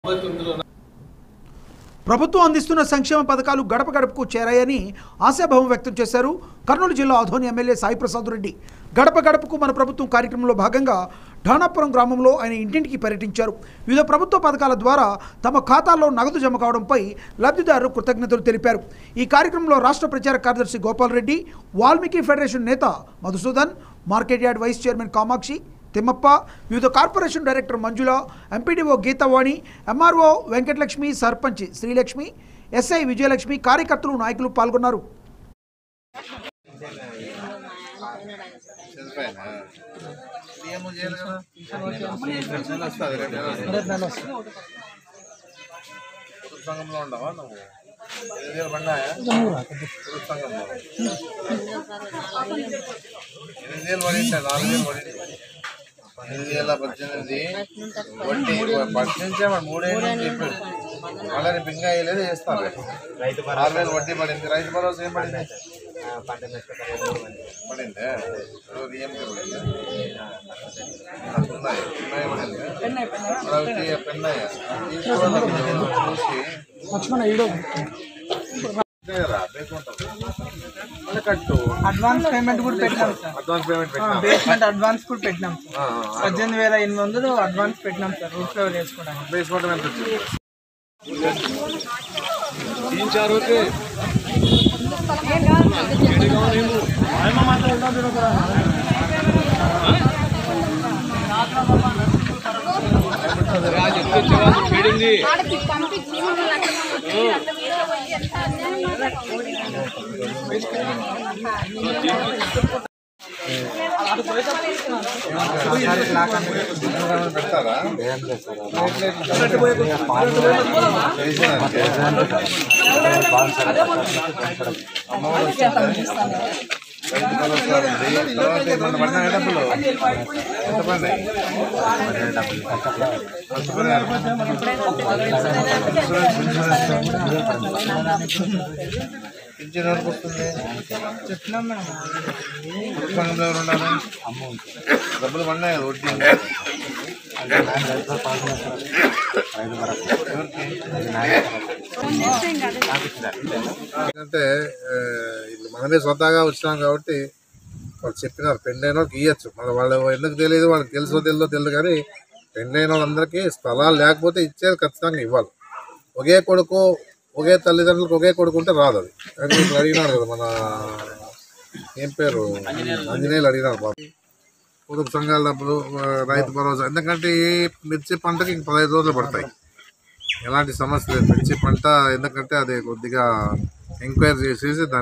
ప్రభుత్వం అందిస్తున్న సంక్షేమ పథకాలు గడప గడపకు చేరాయని ఆశాభావం వ్యక్తం చేశారు కర్నూలు జిల్లా ఆధోని ఎమ్మెల్యే సాయిప్రసాద్ రెడ్డి గడప గడపకు మన ప్రభుత్వం కార్యక్రమంలో భాగంగా ఢానాపురం గ్రామంలో ఆయన ఇంటింటికి పర్యటించారు వివిధ ప్రభుత్వ పథకాల ద్వారా తమ ఖాతాల్లో నగదు జమ కావడంపై లబ్ధిదారులు కృతజ్ఞతలు తెలిపారు ఈ కార్యక్రమంలో రాష్ట్ర ప్రచార కార్యదర్శి గోపాల్ రెడ్డి వాల్మీకి ఫెడరేషన్ నేత Madhusudan market yard vice chairman Kamakshi Thimmappa వివిధ corporation director Manjula MPDO Geethavani MRO Venkatalakshmi sarpanch Srilakshmi SI Vijayalakshmi కార్యకర్తలు నాయకులు పాల్గొన్నారు చనిపోయినా ఏమో చేయాలి కదా నెల వస్తుంది రేపు నెల వస్తుంది. పొదుపు సంఘంలో ఉండవా నువ్వు ఎనిమిది వేలు పడినాయా పొదుపు సంఘంలో ఎనిమిది వేలు పడింది నాలుగు వేలు పడింది ఎనిమిది వేల పద్దెనిమిది వడ్డీ ఫస్ట్ నుంచే మరి మూడేళ్ళు నుంచి చెప్పాడు మళ్ళీ రేపు ఇంకా వేయలేదు చేస్తారు రేపు ఆరు వేలు వడ్డీ పడింది రైతు భరోసా ఏం పడింది పడిందే రోజు ఏం పడింది ఉన్నాయి ఉన్నాయి పడింది మరి అవి పెన్నాయా తీసుకోవాలి చూసి అంతేరా, బేస్మెంట్ మళ్ళీ కట్టు అడ్వాన్స్ పేమెంట్ కూడా పెట్టినాం సార్ అడ్వాన్స్ పేమెంట్ పెట్టినా బేస్మెంట్ అడ్వాన్స్ కూడా పెట్టినాం సార్ ఆ, ఆ. పద్దెనిమిది వేల ఎనిమిది వందలు అడ్వాన్స్ పెట్టినాం సార్ రూట్ లెవెల్ వేసుకోవడానికి బేస్మెంట్ ఎంత వచ్చింది వాడికి పంపించి మమ్మల్ని అట్లా పంపించి అట్లా మీద పోయి ఎంత అన్యాయం పెడతారా అమ్మఒడి వస్తుందా? రైతు భరోసా ఉంది. తర్వాత ఏమన్నా పడినాయా డబ్బులు? ఎంత పడినాయి? ఫస్ట్ పడినాయా? పింఛన్ ఎవరికి వస్తుంది చెప్తున్నాం మేడం పొదుపు సంఘంలో ఎవరు ఉండాలి డబ్బులు పడినాయి కదా వడ్డీ ఎందుకంటే ఆ, ఇది మనమే స్వతహాగా వచ్చినాం కాబట్టి వాళ్ళు చెప్పినారు పెళ్ళైన వాళ్ళకి ఇవ్వచ్చు మళ్ళీ వాళ్ళు ఎందుకు తెలియదు వాళ్ళకి తెలుసో తెలియదో తెలియదు కానీ పెళ్ళైన వాళ్ళందరికీ స్థలాలు లేకపోతే ఇచ్చేది ఖచ్చితంగా ఇవ్వాలి ఒకే కొడుకు ఒకే తల్లిదండ్రులకు ఒకే కొడుకు ఉంటే రాదు అది అది ఇప్పుడు అడిగినాడు కదా మన ఏం పేరు ఆంజనేయులు అడిగినాడు బాబు పొదుపు సంఘాల డబ్బులు ఆ, రైతు భరోసా ఎందుకంటే ఈ మిర్చి పంటకి ఇంక పదహైదు రోజులు పడతాయి ఎలాంటి సమస్య లేదు మిర్చి పంట ఎందుకంటే అది కొద్దిగా ఎంక్వైరీ చేసేసి దాన్ని